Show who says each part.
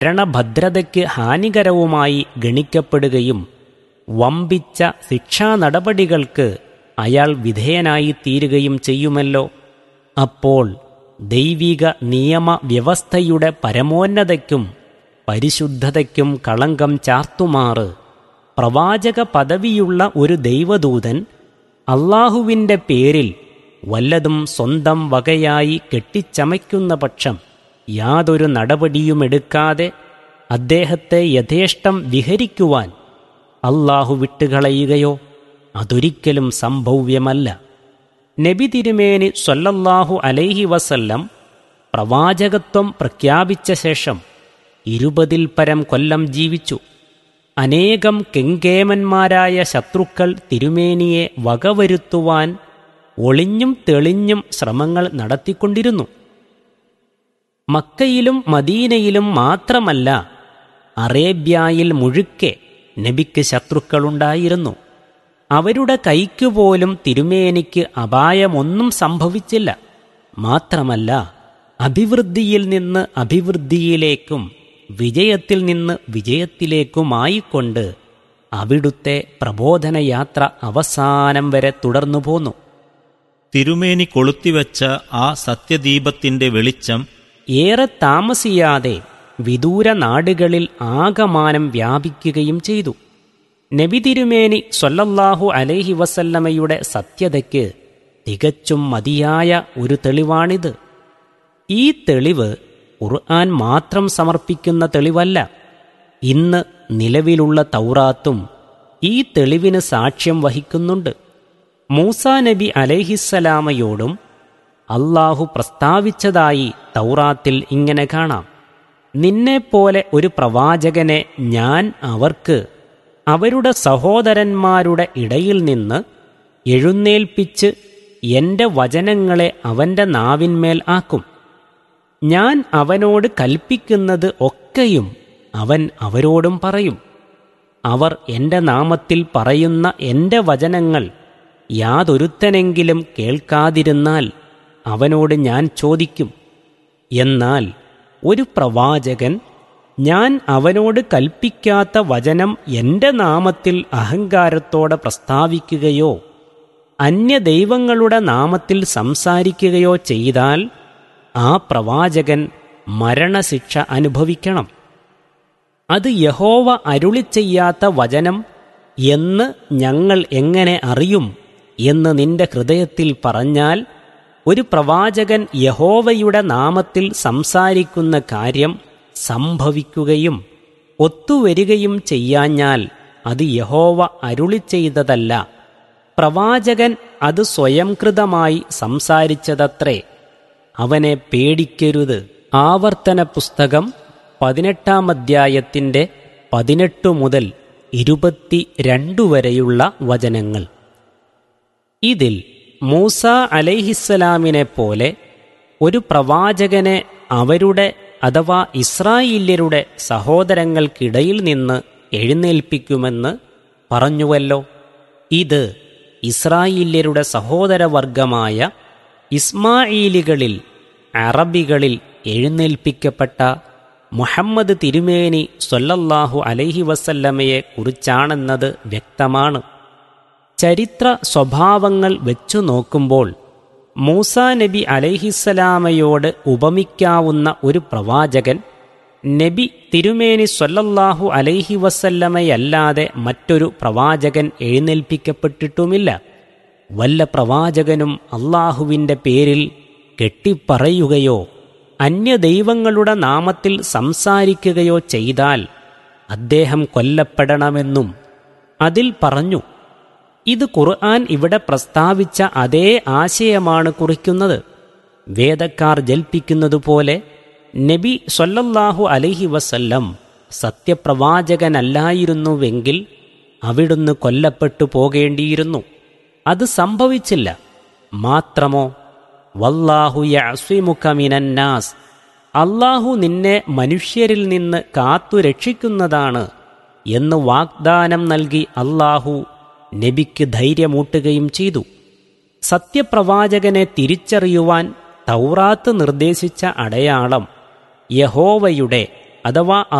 Speaker 1: ഭരണഭദ്രതയ്ക്ക് ഹാനികരവുമായി ഗണിക്കപ്പെടുകയും വമ്പിച്ച ശിക്ഷാ നടപടികൾക്ക് അയാൾ വിധേയനായി തീരുകയും ചെയ്യുമല്ലോ അപ്പോൾ ദൈവിക നിയമ വ്യവസ്ഥയുടെ പരമോന്നതയ്ക്കും പരിശുദ്ധതയ്ക്കും കളങ്കം ചാർത്തുമാറ് പ്രവാചക പദവിയുള്ള ഒരു ദൈവദൂതൻ അള്ളാഹുവിൻ്റെ പേരിൽ വല്ലതും സ്വന്തം വകയായി കെട്ടിച്ചമയ്ക്കുന്ന പക്ഷം യാതൊരു നടപടിയുമെടുക്കാതെ അദ്ദേഹത്തെ യഥേഷ്ടം വിഹരിക്കുവാൻ അള്ളാഹു വിട്ടുകളയുകയോ അതൊരിക്കലും സംഭവ്യമല്ല നബി തിരുമേനി സ്വല്ലല്ലാഹു അലൈഹി വസല്ലം പ്രവാചകത്വം പ്രഖ്യാപിച്ച ശേഷം ഇരുപതിൽ പരം കൊല്ലം ജീവിച്ചു അനേകം കെങ്കേമന്മാരായ ശത്രുക്കൾ തിരുമേനിയെ വകവരുത്തുവാൻ ഒളിഞ്ഞും തെളിഞ്ഞും ശ്രമങ്ങൾ നടത്തിക്കൊണ്ടിരുന്നു മക്കയിലും മദീനയിലും മാത്രമല്ല അറേബ്യയിൽ മുഴുക്കെ നബിക്ക് ശത്രുക്കളുണ്ടായിരുന്നു അവരുടെ കൈക്കുപോലും തിരുമേനിക്ക് അപായമൊന്നും സംഭവിച്ചില്ല മാത്രമല്ല അഭിവൃദ്ധിയിൽ നിന്ന് അഭിവൃദ്ധിയിലേക്കും വിജയത്തിൽ നിന്ന് വിജയത്തിലേക്കുമായിക്കൊണ്ട് അവിടുത്തെ പ്രബോധനയാത്ര അവസാനം വരെ തുടർന്നു പോന്നു
Speaker 2: തിരുമേനി കൊളുത്തിവെച്ച ആ സത്യദീപത്തിന്റെ വെളിച്ചം
Speaker 1: ഏറെ താമസിയാതെ വിദൂര നാടുകളിൽ ആകമാനം വ്യാപിക്കുകയും ചെയ്തു നബി തിരുമേനി സ്വല്ലല്ലാഹു അലൈഹി വസല്ലമയുടെ സത്യതയ്ക്ക് തികച്ചും മതിയായ ഒരു തെളിവാണിത് ഈ തെളിവ് ഖുർആൻ മാത്രം സമർപ്പിക്കുന്ന തെളിവല്ല ഇന്ന് നിലവിലുള്ള തൗറാത്തും ഈ തെളിവിന് സാക്ഷ്യം വഹിക്കുന്നുണ്ട് മൂസാ നബി അലൈഹിസ്സലാമയോടും അള്ളാഹു പ്രസ്താവിച്ചതായി തൗറാത്തിൽ ഇങ്ങനെ കാണാം നിന്നെപ്പോലെ ഒരു പ്രവാചകനെ ഞാൻ അവർക്ക് അവരുടെ സഹോദരന്മാരുടെ ഇടയിൽ നിന്ന് എഴുന്നേൽപ്പിച്ച് എന്റെ വചനങ്ങളെ അവന്റെ നാവിന്മേൽ ആക്കും ഞാൻ അവനോട് കൽപ്പിക്കുന്നത് ഒക്കെയും അവൻ അവരോടും പറയും അവർ എന്റെ നാമത്തിൽ പറയുന്ന എന്റെ വചനങ്ങൾ യാതൊരുത്തനെങ്കിലും കേൾക്കാതിരുന്നാൽ അവനോട് ഞാൻ ചോദിക്കും എന്നാൽ ഒരു പ്രവാചകൻ ഞാൻ അവനോട് കൽപ്പിക്കാത്ത വചനം എന്റെ നാമത്തിൽ അഹങ്കാരത്തോടെ പ്രസ്താവിക്കുകയോ അന്യദൈവങ്ങളുടെ നാമത്തിൽ സംസാരിക്കുകയോ ചെയ്താൽ ആ പ്രവാചകൻ മരണശിക്ഷ അനുഭവിക്കണം അത് യഹോവ അരുളി ചെയ്യാത്ത വചനം എന്ന് ഞങ്ങൾ എങ്ങനെ അറിയും എന്ന് നിന്റെ ഹൃദയത്തിൽ പറഞ്ഞാൽ ഒരു പ്രവാചകൻ യഹോവയുടെ നാമത്തിൽ സംസാരിക്കുന്ന കാര്യം സംഭവിക്കുകയും ഒത്തുവരികയും ചെയ്യാഞ്ഞാൽ അത് യഹോവ അരുളി ചെയ്തതല്ല പ്രവാചകൻ അത് സ്വയംകൃതമായി സംസാരിച്ചതത്രേ അവനെ പേടിക്കരുത് ആവർത്തന പുസ്തകം പതിനെട്ടാം അധ്യായത്തിൻ്റെ പതിനെട്ട് മുതൽ ഇരുപത്തി രണ്ടു വരെയുള്ള വചനങ്ങൾ ഇതിൽ മൂസ അലൈഹിസ്സലാമിനെ പോലെ ഒരു പ്രവാചകനെ അവരുടെ അഥവാ ഇസ്രായേല്യരുടെ സഹോദരങ്ങൾക്കിടയിൽ നിന്ന് എഴുന്നേൽപ്പിക്കുമെന്ന് പറഞ്ഞുവല്ലോ ഇത് ഇസ്രായേല്യരുടെ സഹോദരവർഗമായ ഇസ്മായിലികളിൽ അറബികളിൽ എഴുന്നേൽപ്പിക്കപ്പെട്ട മുഹമ്മദ് തിരുമേനി സൊല്ലല്ലാഹു അലൈഹി വസല്ലമയെ കുറിച്ചാണെന്നത് വ്യക്തമാണ് ചരിത്ര സ്വഭാവങ്ങൾ വെച്ചു നോക്കുമ്പോൾ മൂസ നബി അലൈഹിസ്സലാമയോട് ഉപമിക്കാവുന്ന ഒരു പ്രവാചകൻ നബി തിരുമേനി സൊല്ലല്ലാഹു അലൈഹി വസല്ലമയല്ലാതെ മറ്റൊരു പ്രവാചകൻ എഴുന്നേൽപ്പിക്കപ്പെട്ടിട്ടുമില്ല വല്ല പ്രവാചകനും അള്ളാഹുവിൻ്റെ പേരിൽ കെട്ടിപ്പറയുകയോ അന്യദൈവങ്ങളുടെ നാമത്തിൽ സംസാരിക്കുകയോ ചെയ്താൽ അദ്ദേഹം കൊല്ലപ്പെടണമെന്നും അതിൽ പറഞ്ഞു ഇത് ഖുർആൻ ഇവിടെ പ്രസ്താവിച്ച അതേ ആശയമാണ് കുറിക്കുന്നത് വേദക്കാർ ജൽപ്പിക്കുന്നതുപോലെ നബി സൊല്ലല്ലാഹു അലൈഹി വസല്ലം സത്യപ്രവാചകനല്ലായിരുന്നുവെങ്കിൽ അവിടുന്ന് കൊല്ലപ്പെട്ടു പോകേണ്ടിയിരുന്നു അത് സംഭവിച്ചില്ല മാത്രമോ വല്ലാഹു യഅ്സിമുക മിനന്നാസ് അള്ളാഹു നിന്നെ മനുഷ്യരിൽ നിന്ന് കാത്തു രക്ഷിക്കുന്നതാണ് എന്ന് വാഗ്ദാനം നൽകി അള്ളാഹു നബിക്ക് ധൈര്യമൂട്ടുകയും ചെയ്തു സത്യപ്രവാചകനെ തിരിച്ചറിയുവാൻ തൗറാത്ത് നിർദ്ദേശിച്ച അടയാളം യഹോവയുടെ അഥവാ